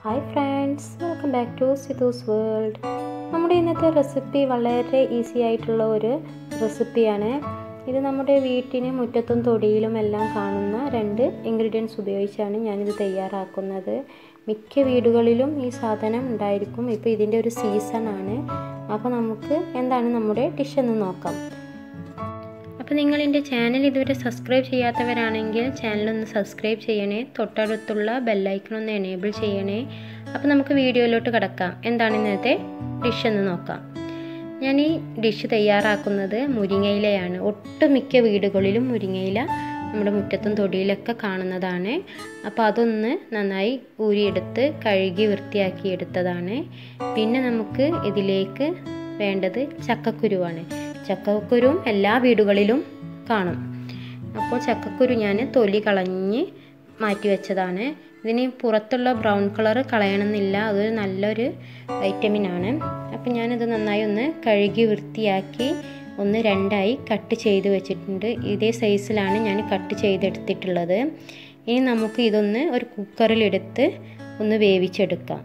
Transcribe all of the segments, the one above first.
hi friends welcome back to Sithu's world നമ്മുടെ ഇന്നത്തെ recipe വളരെ ഈസി ആയിട്ടുള്ള ഒരു റെസിപ്പിയാണ് ഇത് നമ്മുടെ വീട്ടിന് മുറ്റത്തും തൊടിയിലും എല്ലാം കാണുന്ന രണ്ട് ഇൻഗ്രീഡിയൻസ് ഉപയോഗിച്ചാണ് ഞാനിത് തയ്യാറാക്കുന്നത് മിക്ക വീടുകളിലും ഈ സാധനം ഉണ്ടായിരിക്കും ഇപ്പോൾ ഇതിൻ്റെ ഒരു സീസണാണ് അപ്പോൾ നമുക്ക് എന്താണ് നമ്മുടെ ഡിഷ് എന്ന് നോക്കാം അപ്പോൾ നിങ്ങൾ എൻ്റെ ചാനൽ ഇതുവരെ സബ്സ്ക്രൈബ് ചെയ്യാത്തവരാണെങ്കിൽ ചാനലൊന്ന് സബ്സ്ക്രൈബ് ചെയ്യണേ തൊട്ടടുത്തുള്ള ബെല്ലൈക്കൺ ഒന്ന് എനേബിൾ ചെയ്യണേ അപ്പോൾ നമുക്ക് വീഡിയോയിലോട്ട് കിടക്കാം എന്താണ് ഇന്നത്തെ ഡിഷ് എന്ന് നോക്കാം ഞാൻ ഈ ഡിഷ് തയ്യാറാക്കുന്നത് മുരിങ്ങയിലയാണ് ഒട്ടുമിക്ക വീടുകളിലും മുരിങ്ങയില നമ്മുടെ മുറ്റത്തും തൊടിയിലൊക്കെ കാണുന്നതാണ് അപ്പോൾ അതൊന്ന് നന്നായി ഊരിയെടുത്ത് കഴുകി വൃത്തിയാക്കി എടുത്തതാണ് പിന്നെ നമുക്ക് ഇതിലേക്ക് വേണ്ടത് ചക്കക്കുരുവാണ് ചക്കക്കുരുവും എല്ലാ വീടുകളിലും കാണും അപ്പോൾ ചക്കക്കുരു ഞാൻ തൊലി കളഞ്ഞ് മാറ്റി വെച്ചതാണ് ഇതിന് പുറത്തുള്ള ബ്രൗൺ കളർ കളയണമെന്നില്ല അതൊരു നല്ലൊരു വൈറ്റമിനാണ് അപ്പോൾ ഞാനിത് നന്നായി ഒന്ന് കഴുകി വൃത്തിയാക്കി ഒന്ന് രണ്ടായി കട്ട് ചെയ്ത് വെച്ചിട്ടുണ്ട് ഇതേ സൈസിലാണ് ഞാൻ കട്ട് ചെയ്തെടുത്തിട്ടുള്ളത് ഇനി നമുക്ക് ഇതൊന്ന് ഒരു കുക്കറിലെടുത്ത് ഒന്ന് വേവിച്ചെടുക്കാം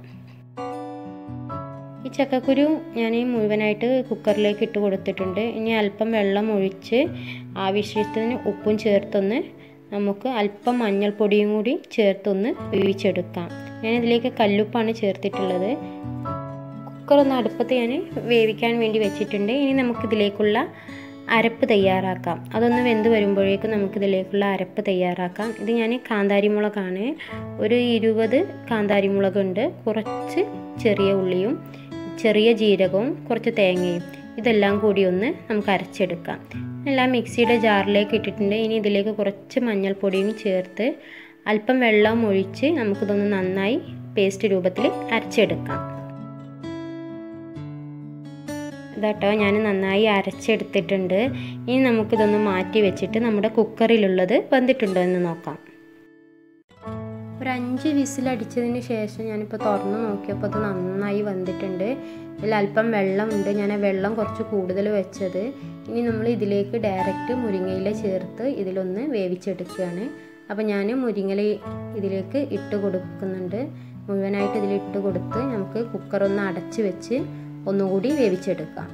ഈ ചക്കക്കുരു ഞാൻ മുഴുവനായിട്ട് കുക്കറിലേക്ക് ഇട്ട് കൊടുത്തിട്ടുണ്ട് ഇനി അല്പം വെള്ളം ഒഴിച്ച് ആവശ്യത്തിന് ഉപ്പും ചേർത്തൊന്ന് നമുക്ക് അല്പം മഞ്ഞൾപ്പൊടിയും കൂടി ചേർത്തൊന്ന് വേവിച്ചെടുക്കാം ഞാൻ ഇതിലേക്ക് കല്ലുപ്പാണ് ചേർത്തിട്ടുള്ളത് കുക്കർ ഒന്ന് അടുപ്പത്ത് ഞാൻ വേവിക്കാൻ വേണ്ടി വെച്ചിട്ടുണ്ട് ഇനി നമുക്കിതിലേക്കുള്ള അരപ്പ് തയ്യാറാക്കാം അതൊന്ന് വെന്ത് വരുമ്പോഴേക്കും നമുക്കിതിലേക്കുള്ള അരപ്പ് തയ്യാറാക്കാം ഇത് ഞാൻ കാന്താരി മുളകാണ് ഒരു ഇരുപത് കാന്താരി മുളകുണ്ട് കുറച്ച് ചെറിയ ഉള്ളിയും ചെറിയ ജീരകവും കുറച്ച് തേങ്ങയും ഇതെല്ലാം കൂടി ഒന്ന് നമുക്ക് അരച്ചെടുക്കാം എല്ലാം മിക്സിയുടെ ജാറിലേക്ക് ഇട്ടിട്ടുണ്ട് ഇനി ഇതിലേക്ക് കുറച്ച് മഞ്ഞൾപ്പൊടിയും ചേർത്ത് അല്പം വെള്ളം ഒഴിച്ച് നമുക്കിതൊന്ന് നന്നായി പേസ്റ്റ് രൂപത്തിൽ അരച്ചെടുക്കാം ഇതാട്ടോ ഞാൻ നന്നായി അരച്ചെടുത്തിട്ടുണ്ട് ഇനി നമുക്കിതൊന്ന് മാറ്റി വെച്ചിട്ട് നമ്മുടെ കുക്കറിലുള്ളത് വന്നിട്ടുണ്ടോ എന്ന് നോക്കാം ഒരു അഞ്ച് വിസിലടിച്ചതിന് ശേഷം ഞാനിപ്പോൾ തുറന്ന് നോക്കിയപ്പോൾ അത് നന്നായി വന്നിട്ടുണ്ട് ഇതിൽ അല്പം വെള്ളമുണ്ട് ഞാൻ ആ വെള്ളം കുറച്ച് കൂടുതൽ വെച്ചത് ഇനി നമ്മൾ ഇതിലേക്ക് ഡയറക്റ്റ് മുരിങ്ങയില ചേർത്ത് ഇതിലൊന്ന് വേവിച്ചെടുക്കുകയാണ് അപ്പോൾ ഞാൻ മുരിങ്ങയില ഇതിലേക്ക് ഇട്ട് കൊടുക്കുന്നുണ്ട് മുഴുവനായിട്ട് ഇതിൽ ഇട്ട് കൊടുത്ത് നമുക്ക് കുക്കറൊന്ന് അടച്ച് വെച്ച് ഒന്നുകൂടി വേവിച്ചെടുക്കാം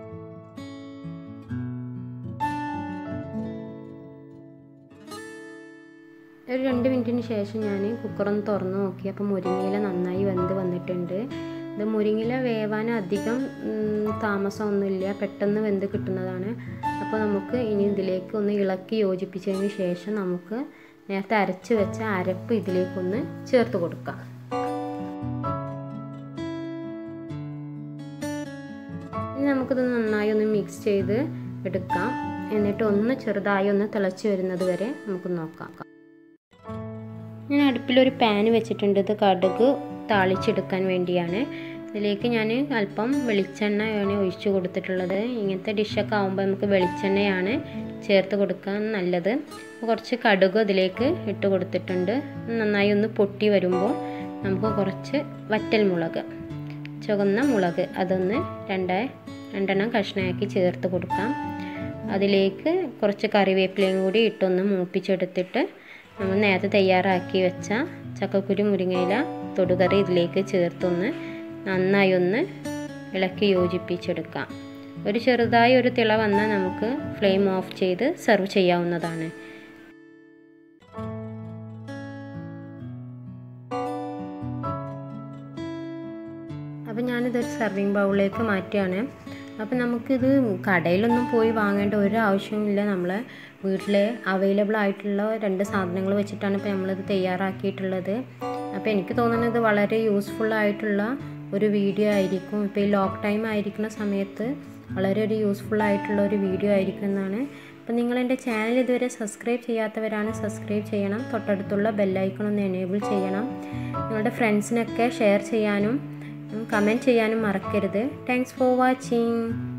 ഒരു രണ്ട് മിനിറ്റിന് ശേഷം ഞാൻ കുക്കറൊന്ന് തുറന്ന് നോക്കി അപ്പോൾ മുരിങ്ങയില നന്നായി വെന്ത് വന്നിട്ടുണ്ട് ഇത് മുരിങ്ങയില വേവാൻ അധികം താമസമൊന്നുമില്ല പെട്ടെന്ന് വെന്ത് കിട്ടുന്നതാണ് അപ്പോൾ നമുക്ക് ഇനി ഇതിലേക്ക് ഒന്ന് ഇളക്കി യോജിപ്പിച്ചതിന് ശേഷം നമുക്ക് നേരത്തെ അരച്ച് വെച്ച അരപ്പ് ഇതിലേക്കൊന്ന് ചേർത്ത് കൊടുക്കാം ഇനി നമുക്കിത് നന്നായി ഒന്ന് മിക്സ് ചെയ്ത് എടുക്കാം എന്നിട്ട് ഒന്ന് ചെറുതായി ഒന്ന് തിളച്ച് വരുന്നത് വരെ നമുക്ക് നോക്കാം ഞാൻ അടുപ്പിലൊരു പാൻ വെച്ചിട്ടുണ്ട് ഇത് കടുക് താളിച്ചെടുക്കാൻ വേണ്ടിയാണ് ഇതിലേക്ക് ഞാൻ അല്പം വെളിച്ചെണ്ണയാണ് ഒഴിച്ചു കൊടുത്തിട്ടുള്ളത് ഇങ്ങനത്തെ ഡിഷൊക്കെ ആകുമ്പോൾ നമുക്ക് വെളിച്ചെണ്ണയാണ് ചേർത്ത് കൊടുക്കാൻ നല്ലത് കുറച്ച് കടുക് ഇതിലേക്ക് ഇട്ട് കൊടുത്തിട്ടുണ്ട് നന്നായി ഒന്ന് പൊട്ടി വരുമ്പോൾ നമുക്ക് കുറച്ച് വറ്റൽ മുളക് ചുവന്ന മുളക് അതൊന്ന് രണ്ട് രണ്ടെണ്ണം കഷ്ണമാക്കി ചേർത്ത് കൊടുക്കാം അതിലേക്ക് കുറച്ച് കറിവേപ്പിലയും കൂടി ഇട്ടൊന്ന് മൂപ്പിച്ചെടുത്തിട്ട് നമ്മൾ നേരത്തെ തയ്യാറാക്കി വെച്ച ചക്കക്കുരു മുരിങ്ങയില തൊടുകറി ഇതിലേക്ക് ചേർത്തൊന്ന് നന്നായി ഒന്ന് ഇളക്കി യോജിപ്പിച്ചെടുക്കാം ഒരു ചെറുതായി ഒരു തിള വന്നാൽ നമുക്ക് ഫ്ലെയിം ഓഫ് ചെയ്ത് സെർവ് ചെയ്യാവുന്നതാണ് അപ്പോൾ ഞാനിതൊരു സെർവിങ് ബൗളിലേക്ക് മാറ്റുകയാണ് അപ്പോൾ നമുക്കിത് കടയിലൊന്നും പോയി വാങ്ങേണ്ട ഒരു ആവശ്യമില്ല നമ്മൾ വീട്ടിൽ അവൈലബിൾ ആയിട്ടുള്ള രണ്ട് സാധനങ്ങൾ വെച്ചിട്ടാണ് ഇപ്പോൾ നമ്മളിത് തയ്യാറാക്കിയിട്ടുള്ളത് അപ്പോൾ എനിക്ക് തോന്നുന്നത് വളരെ യൂസ്ഫുൾ ആയിട്ടുള്ള ഒരു വീഡിയോ ആയിരിക്കും ഇപ്പോൾ ഈ ലോക്ക് ടൈം ആയിരിക്കുന്ന സമയത്ത് വളരെ ഒരു യൂസ്ഫുൾ ആയിട്ടുള്ള ഒരു വീഡിയോ ആയിരിക്കും എന്നാണ് അപ്പോൾ നിങ്ങൾ എൻ്റെ ചാനൽ ഇതുവരെ സബ്സ്ക്രൈബ് ചെയ്യാത്തവരാണ് സബ്സ്ക്രൈബ് ചെയ്യണം തൊട്ടടുത്തുള്ള ബെല്ലൈക്കൺ ഒന്ന് എനേബിൾ ചെയ്യണം നിങ്ങളുടെ ഫ്രണ്ട്സിനൊക്കെ ഷെയർ ചെയ്യാനും കമൻറ്റ് ചെയ്യാനും മറക്കരുത് താങ്ക്സ് ഫോർ വാച്ചിങ്